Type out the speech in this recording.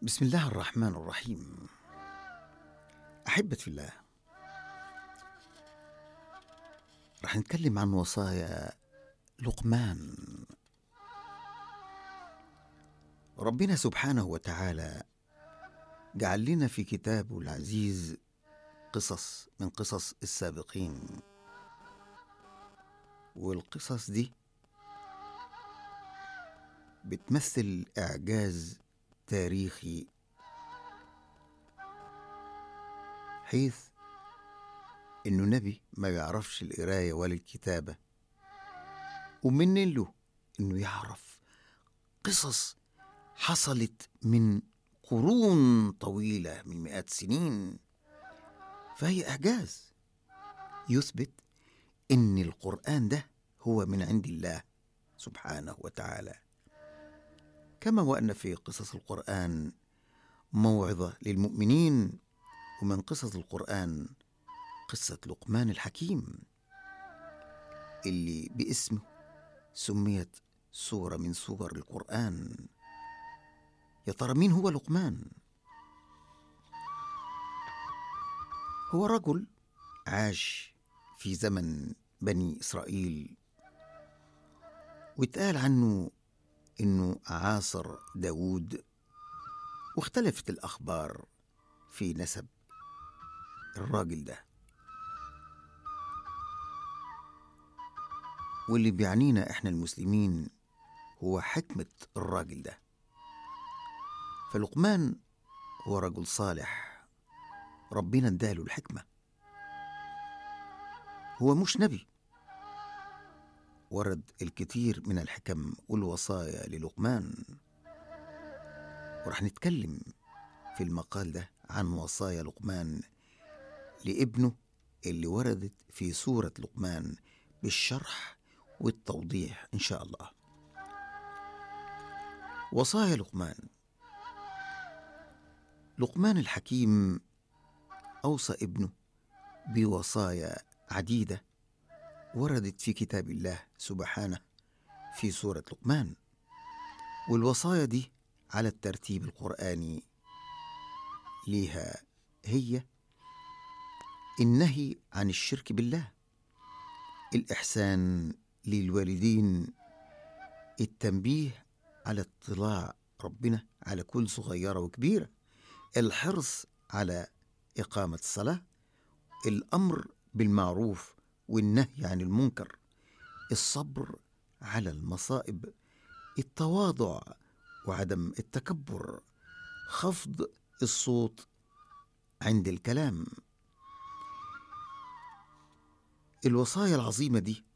بسم الله الرحمن الرحيم أحبة في الله رح نتكلم عن وصايا لقمان ربنا سبحانه وتعالى جعل لنا في كتابه العزيز قصص من قصص السابقين والقصص دي بتمثل إعجاز تاريخي حيث إنه نبي ما بيعرفش القراية ولا الكتابة ومن له إنه يعرف قصص حصلت من قرون طويلة من مئات سنين فهي إعجاز يثبت إن القرآن ده هو من عند الله سبحانه وتعالى كما وأن في قصص القرآن موعظة للمؤمنين ومن قصص القرآن قصة لقمان الحكيم اللي باسمه سميت سورة من سور القرآن يا ترى مين هو لقمان؟ هو رجل عاش في زمن بني إسرائيل واتقال عنه إنه عاصر داود واختلفت الأخبار في نسب الراجل ده واللي بيعنينا إحنا المسلمين هو حكمة الراجل ده فلقمان هو رجل صالح ربنا اداله الحكمة هو مش نبي ورد الكثير من الحكم والوصايا للقمان ورح نتكلم في المقال ده عن وصايا لقمان لابنه اللي وردت في سورة لقمان بالشرح والتوضيح إن شاء الله وصايا لقمان لقمان الحكيم أوصى ابنه بوصايا عديدة وردت في كتاب الله سبحانه في سورة لقمان والوصايا دي على الترتيب القرآني ليها هي النهي عن الشرك بالله الإحسان للوالدين التنبيه على اطلاع ربنا على كل صغيرة وكبيرة الحرص على إقامة الصلاة الأمر بالمعروف والنهي عن المنكر الصبر على المصائب التواضع وعدم التكبر خفض الصوت عند الكلام الوصايا العظيمة دي